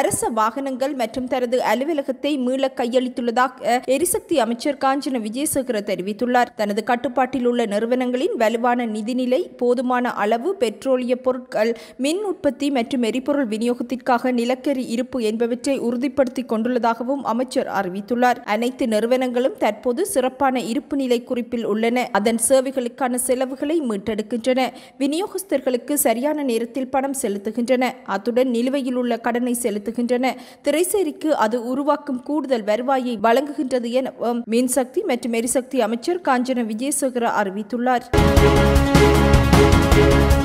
அரச வாகனங்கள் மற்றும் தனது அலுவலகத்தை மீள கையளித்துள்ளதாக எரிசக்தி அமைச்சர் காஞ்சன விஜயசேகர தெரிவித்துள்ளார் தனது கட்டுப்பாட்டில் உள்ள நிறுவனங்களின் வலுவான நிதிநிலை போதுமான அளவு பெட்ரோலிய பொருட்கள் மின் உற்பத்தி மற்றும் எரிபொருள் விநியோகத்திற்காக நிலக்கரி இருப்பு என்பவற்றை உறுதிப்படுத்திக் கொண்டுள்ளதாகவும் அமைச்சர் அறிவித்துள்ளார் அனைத்து நிறுவனங்களும் தற்போது சிறப்பான இருப்பு நிலை குறிப்பில் உள்ளன அதன் சேவைகளுக்கான செலவுகளை மீட்டெடுக்கின்றன விநியோகஸ்தர்களுக்கு சரியான நேரத்தில் பணம் செலுத்துகின்றன அத்துடன் நிலுவையில் உள்ள கடனை செலுத்துகின்றன திரைசேரிக்கு அது உருவாக்கும் கூடுதல் வருவாயை வழங்குகின்றது என மின்சக்தி மற்றும் எரிசக்தி அமைச்சர் காஞ்சன விஜயசேகர அறிவித்துள்ளார்